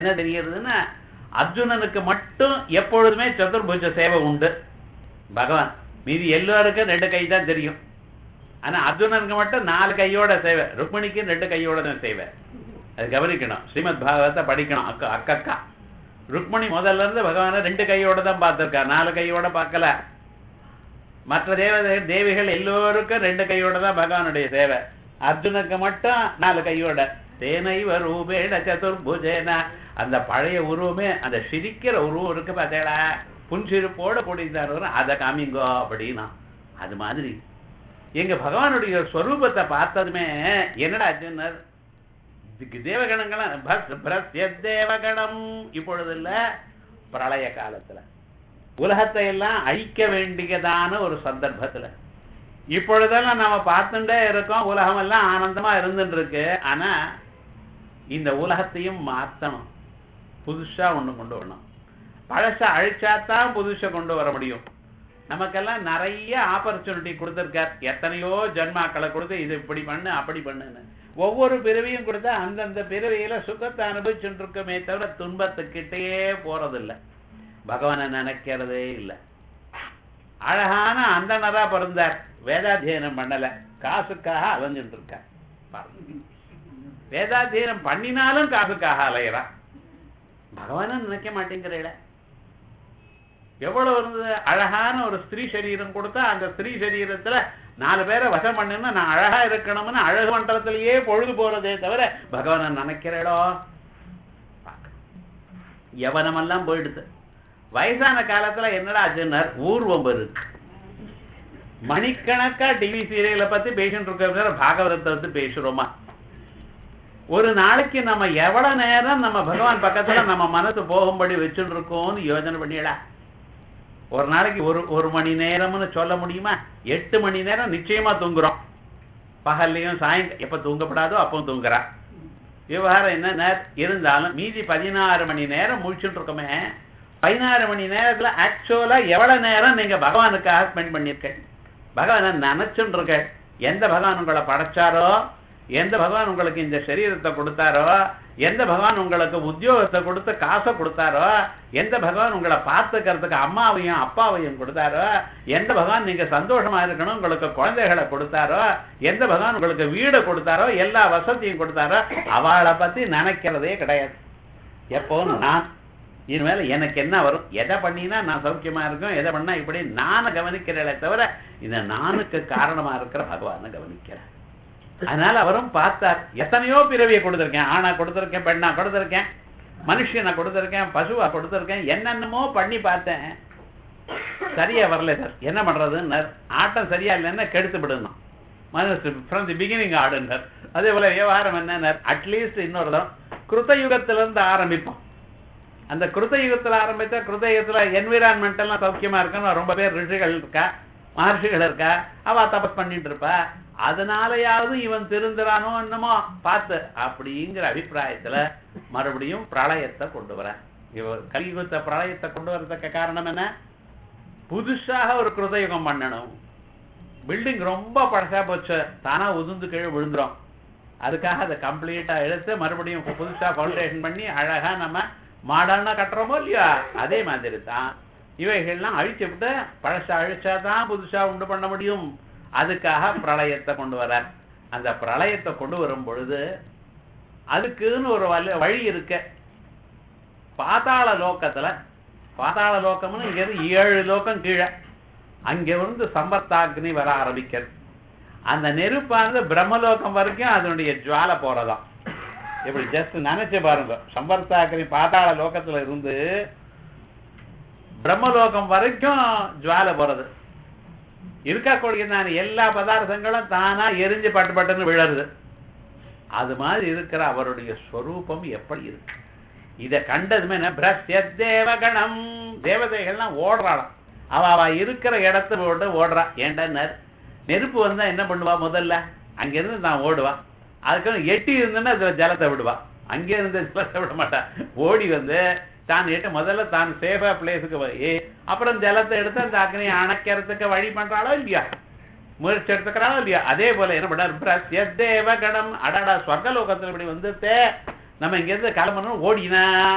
என்ன தெரியறதுன்னா அர்ஜுனனுக்கு மட்டும் எப்பொழுதுமே சதுர்புஜ சேவை உண்டு பகவான் மீதி எல்லாருக்கும் ரெண்டு கை தான் தெரியும் ஆனா அர்ஜுனனுக்கு மட்டும் நாலு கையோட சேவை ருக்மிணிக்கு ரெண்டு கையோட தான் சேவை அது கவனிக்கணும் ஸ்ரீமத் பாகவத்தை படிக்கணும் அக்கா அக்கக்கா ருக்மிணி முதல்ல இருந்து பகவானை ரெண்டு கையோட தான் பார்த்திருக்கா நாலு கையோட பார்க்கல மற்ற தேவதை தேவிகள் எல்லோருக்கும் ரெண்டு கையோட தான் பகவானுடைய சேவை அர்ஜுனுக்கு மட்டும் நாலு கையோட தேனைவ ரூபேண சதுர்புஜேன அந்த பழைய உருவமே அந்த சிரிக்கிற உருவம் இருக்கு பார்த்தேடா புன்சிரிப்போட கூடியிருந்தார் அதை காமிங்கோ அப்படின்னா அது மாதிரி எங்க பகவானுடைய ஸ்வரூபத்தை பார்த்ததுமே என்னடா அர்ஜுனர் இதுக்கு தேவகணங்களாம் பஸ் பிரஸ்ய தேவகணம் இப்பொழுது இல்ல பிரளய காலத்துல உலகத்தை எல்லாம் அழிக்க வேண்டியதான ஒரு சந்தர்ப்பத்துல இப்பொழுதெல்லாம் நாம பார்த்துட்டே இருக்கோம் உலகம் எல்லாம் ஆனந்தமா இருந்துட்டு இருக்கு ஆனா இந்த உலகத்தையும் மாத்தணும் புதுசா ஒண்ணு கொண்டு வரணும் பழச அழிச்சாதான் புதுசா கொண்டு வர முடியும் நமக்கெல்லாம் நிறைய ஆப்பர்ச்சுனிட்டி கொடுத்திருக்கார் எத்தனையோ ஜன்மாக்களை கொடுத்து இது இப்படி பண்ணு அப்படி பண்ணுன்னு ஒவ்வொரு பிறவியும் கொடுத்தா அந்தந்த பிறவியில சுகத்தை அனுபவிச்சுட்டு இருக்கமே தவிர துன்பத்துக்கிட்டே போறதில்ல பகவானை நினைக்கிறதே இல்லை அழகான அந்தனரா பிறந்தார் வேதாத்தியனம் பண்ணல காசுக்காக அலைஞ்சுட்டு இருக்கார் பாருங்க. வேதாத்தியனம் பண்ணினாலும் காசுக்காக அலையிறா பகவானை நினைக்க மாட்டேங்கிறீல எவ்வளவு இருந்தது அழகான ஒரு ஸ்திரீ சரீரம் கொடுத்தா அந்த ஸ்திரீ சரீரத்துல நாலு பேரை வசம் பண்ணுன்னா நான் அழகா இருக்கணும்னு அழகு மண்டலத்திலேயே பொழுது போறதே தவிர பகவானை நினைக்கிறேடோ யவனமெல்லாம் போயிடுது வயசான காலத்துல என்னடா ஆச்சுன்னார் ஊர்வம்பு இருக்கு மணிக்கணக்கா டிவி சீரியலை பத்தி பேசிட்டு இருக்க பாகவதத்தை வந்து பேசுறோமா ஒரு நாளைக்கு நம்ம எவ்வளவு நேரம் நம்ம பகவான் பக்கத்துல நம்ம மனசு போகும்படி வச்சுட்டு இருக்கோம்னு யோசனை பண்ணிடா ஒரு நாளைக்கு ஒரு ஒரு மணி நேரம்னு சொல்ல முடியுமா எட்டு மணி நேரம் நிச்சயமா தூங்குறோம் பகல்லையும் சாயங்க எப்ப தூங்கப்படாதோ அப்போ தூங்குறா விவகாரம் என்ன இருந்தாலும் மீதி பதினாறு மணி நேரம் முழிச்சுட்டு இருக்கோமே பதினாறு மணி நேரத்துல ஆக்சுவலா எவ்வளவு நேரம் நீங்க பகவானுக்காக ஸ்பெண்ட் பண்ணிருக்க பகவானை நினைச்சுட்டு இருக்க எந்த பகவான் உங்களை படைச்சாரோ எந்த பகவான் உங்களுக்கு இந்த சரீரத்தை கொடுத்தாரோ எந்த பகவான் உங்களுக்கு உத்தியோகத்தை கொடுத்து காசை கொடுத்தாரோ எந்த பகவான் உங்களை பார்த்துக்கிறதுக்கு அம்மாவையும் அப்பாவையும் கொடுத்தாரோ எந்த பகவான் நீங்க சந்தோஷமா இருக்கணும் உங்களுக்கு குழந்தைகளை கொடுத்தாரோ எந்த பகவான் உங்களுக்கு வீடு கொடுத்தாரோ எல்லா வசதியும் கொடுத்தாரோ அவளை பத்தி நினைக்கிறதே கிடையாது எப்போ நான் இனிமேல எனக்கு என்ன வரும் எதை பண்ணினா நான் சௌக்கியமா இருக்கும் எதை பண்ணா இப்படி நானை கவனிக்கிறேனே தவிர இந்த நானுக்கு காரணமா இருக்கிற பகவானை கவனிக்கிறேன் அதனால அவரும் பார்த்தார் எத்தனையோ பிறவியை கொடுத்திருக்கேன் ஆணா கொடுத்திருக்கேன் பெண்ணா கொடுத்திருக்கேன் மனுஷனை கொடுத்திருக்கேன் பசுவா கொடுத்திருக்கேன் என்னென்னமோ பண்ணி பார்த்தேன் சரியா வரல சார் என்ன பண்றதுன்னு ஆட்டம் சரியா இல்லைன்னா கெடுத்து விடணும் மனசு ஃப்ரம் தி பிகினிங் ஆடுனர் அதே போல விவகாரம் என்ன அட்லீஸ்ட் இன்னொரு தரம் கிருத்தயுகத்துல இருந்து ஆரம்பிப்போம் அந்த கிருத்தயுகத்துல ஆரம்பிச்சா கிருத்தயுகத்துல என்விரான்மெண்ட் எல்லாம் சௌக்கியமா இருக்குன்னு ரொம்ப பேர் ரிஷிகள் இருக்கா மகர்ஷிகள் இருக்கா அவ தபஸ் பண்ணிட்டு இருப்பா அதனாலயாவது இவன் திருந்துறானோ என்னமோ பார்த்து அப்படிங்கிற அபிப்பிராயத்துல மறுபடியும் பிரளயத்தை கொண்டு வர இவர் கலியுகத்தை பிரளயத்தை கொண்டு வரதுக்கு காரணம் என்ன புதுசாக ஒரு கிருதயுகம் பண்ணணும் பில்டிங் ரொம்ப பழசா போச்சு தானா உதிர்ந்து கீழே விழுந்துரும் அதுக்காக அதை கம்ப்ளீட்டா எடுத்து மறுபடியும் புதுசா ஃபவுண்டேஷன் பண்ணி அழகா நம்ம மாடர்னா கட்டுறோமோ இல்லையா அதே மாதிரி தான் இவைகள்லாம் அழிச்சு விட்டு பழசா அழிச்சாதான் புதுசா உண்டு பண்ண முடியும் அதுக்காக பிரளயத்தை கொண்டு வரார் அந்த பிரளயத்தை கொண்டு வரும் பொழுது அதுக்குன்னு ஒரு வழி- வழி இருக்கு பாதாள லோக்கத்துல பாதாள லோகம்னு இங்க இருந்து ஏழு லோகம் கீழே அங்க இருந்து சம்பத்தாக்னி வர ஆரம்பிக்கிறது அந்த நெருப்பானது பிரம்மலோகம் வரைக்கும் அதனுடைய ஜுவாலை போறதாம் இப்படி ஜஸ்ட் நினைச்சு பாருங்க சம்பர்த்தாக்னி பாதாள லோகத்துல இருந்து பிரம்மலோகம் வரைக்கும் ஜுவாலை போறது இருக்கக்கூடியதான எல்லா பதார்த்தங்களும் தானா எரிஞ்சு பட்டு பட்டுன்னு விழருது அது மாதிரி இருக்கிற அவருடைய ஸ்வரூபம் எப்படி இருக்கு இத கண்டதுமே என்ன பிரஸ்ய தேவகணம் தேவதைகள்லாம் ஓடுறாளாம் அவ அவ இருக்கிற இடத்த விட்டு ஓடுறா ஏன்டா நெரு- நெருப்பு வந்தா என்ன பண்ணுவா முதல்ல அங்கிருந்து நான் ஓடுவா அதுக்கு எட்டி இருந்துன்னா அதுல ஜலத்தை விடுவா அங்கே இருந்து ஜலத்தை விட மாட்டா ஓடி வந்து தான் எட்டு முதல்ல தான் சேஃபா பிளேஸுக்கு போய் அப்புறம் ஜலத்தை எடுத்து அந்த அக்னியை அணைக்கிறதுக்கு வழி பண்றாளோ இல்லையா முயற்சி எடுத்துக்கிறாளோ இல்லையா அதே போல என்ன பண்ணார் பிரஸ்ய தேவகணம் அடாடா ஸ்வர்கலோகத்துல இப்படி வந்துட்டே நம்ம இங்க இருந்து கிளம்பணும் ஓடினா